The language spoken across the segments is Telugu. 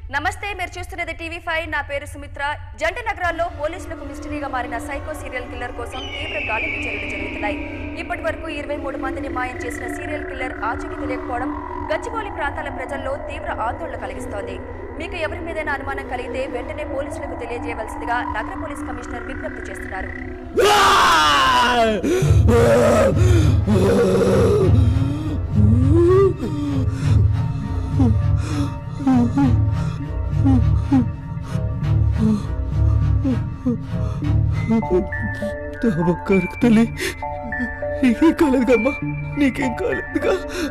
నమస్తే మీరు చూస్తున్నది టీవీ ఫైవ్ నా పేరు సుమిత్ర జంట నగరాల్లో పోలీసులకు మిస్టరీగా మారిన సైకో సీరియల్ కిల్లర్ కోసం తీవ్ర గాలింపు చర్యలు జరుగుతున్నాయి ఇప్పటి వరకు ఇరవై మూడు మందిని మాయం చేసిన సీరియల్ కిల్లర్ ఆచూకీ తెలియకపోవడం గచ్చిబౌలి ప్రాంతాల ప్రజల్లో తీవ్ర ఆందోళన కలిగిస్తోంది మీకు ఎవరి మీదైనా అనుమానం కలిగితే వెంటనే పోలీసులకు తెలియజేయవలసిందిగా నగర పోలీస్ కమిషనర్ విజ్ఞప్తి చేస్తున్నారు తాబక్కరకు తల్లి నీకేం కాలేదుగమ్మా నీకేం కాలేదుగా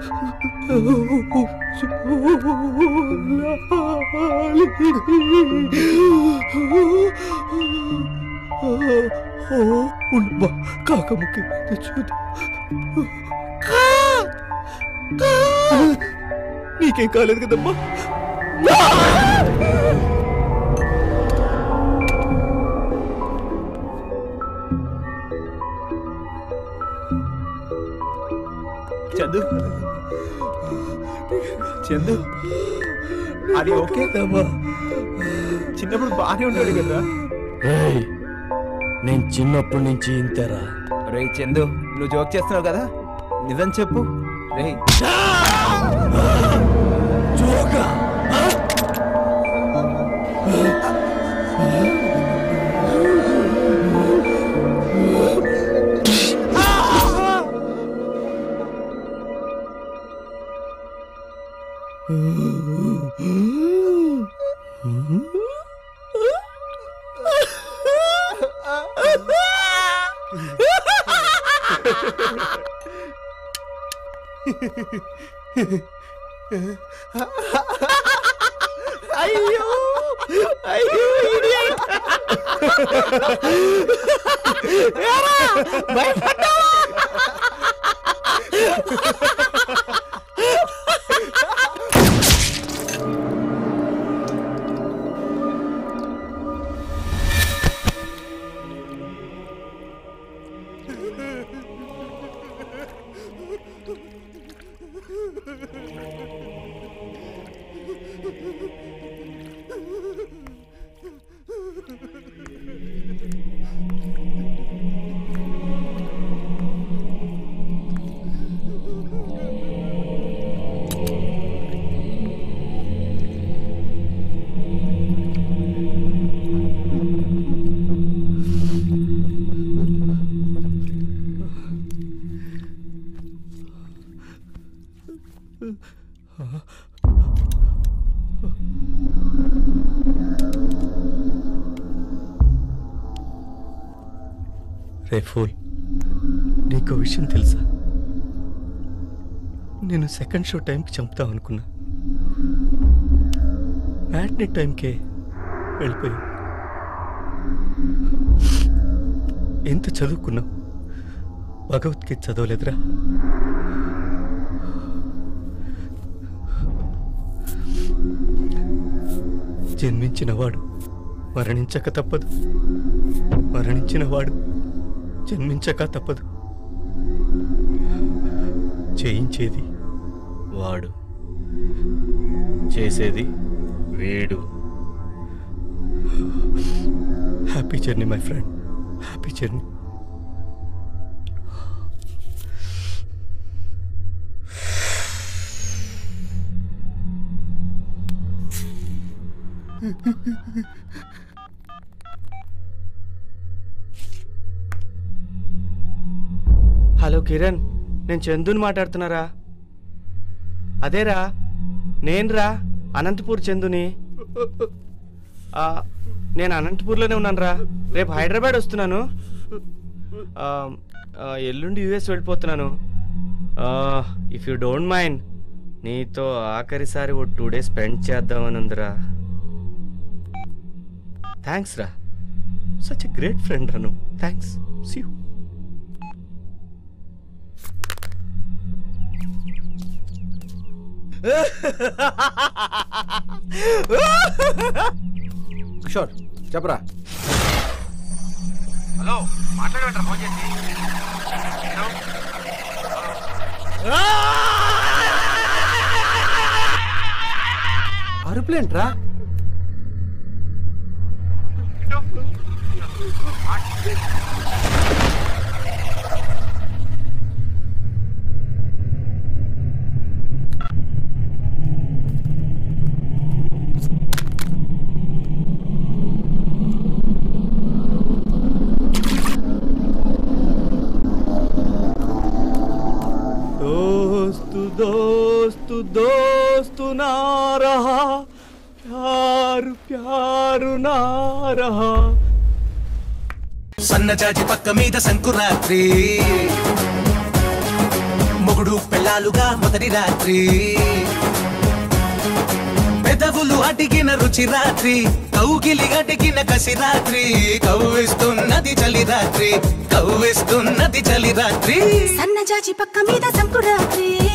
ఉండమ్మా కాకమ్మకి తెచ్చుదు నీకేం కాలేదు కదమ్మా చందు చందు అది ఓకే చిన్నప్పుడు బాగానే ఉన్నాడు కదా రేయ్ నేను చిన్నప్పటి నుంచి ఇంతేరా రే చందు నువ్వు జోక్ చేస్తున్నావు కదా నిజం చెప్పు రే జోకా అయ్యో అయ్యో idiot. ఏరా, భయపడ్డావా? రే ఫూల్ నీకు విషయం తెలుసా నేను సెకండ్ షో టైంకి చంపుతాం అనుకున్నా మ్యాట్నీ టైంకే వెళ్ళిపోయి ఎంత చదువుకున్నావు భగవద్గీత చదవలేదురా జన్మించినవాడు మరణించక తప్పదు మరణించినవాడు జన్మించక తప్పదు చేయించేది వాడు చేసేది వీడు happy journey my friend happy journey hello Kiran నేను చందుని మాట్లాడుతున్నారా అదేరా నేనురా అనంతపూర్ చందుని ఆ, నేను అనంతపూర్లోనే ఉన్నానురా రేపు హైదరాబాద్ వస్తున్నాను ఆ, ఆ, ఎల్లుండి యుఎస్ వెళ్ళిపోతున్నాను ఇఫ్ యూ డోంట్ మైండ్ నీతో ఆఖరిసారి ఓ టూ డేస్ స్పెండ్ చేద్దామని ఉందిరా థ్యాంక్స్ రా సచ్ ఎ గ్రేట్ ఫ్రెండ్ రా నువ్వు థ్యాంక్స్ సీ యూ కిషోర్ చెప్పరా హలో మాట్లాడమంటారా ఫోన్ చేసి హలో? అరుపులేంట్రా दोस्त दोस्त दोस्त ना रहा प्यार प्यार ना रहा సన్నజాజి పక్క మీద సంకురాత్రి మొగుడు పెళ్ళాలుగా మొదటి రాత్రి పెదవులు అడిగిన రుచి రాత్రి కౌగిలి అడిగిన కసి రాత్రి కవ్విస్తున్నది చలి రాత్రి కవ్విస్తున్నది చలి రాత్రి సన్నజాజి పక్క మీద సంకురాత్రి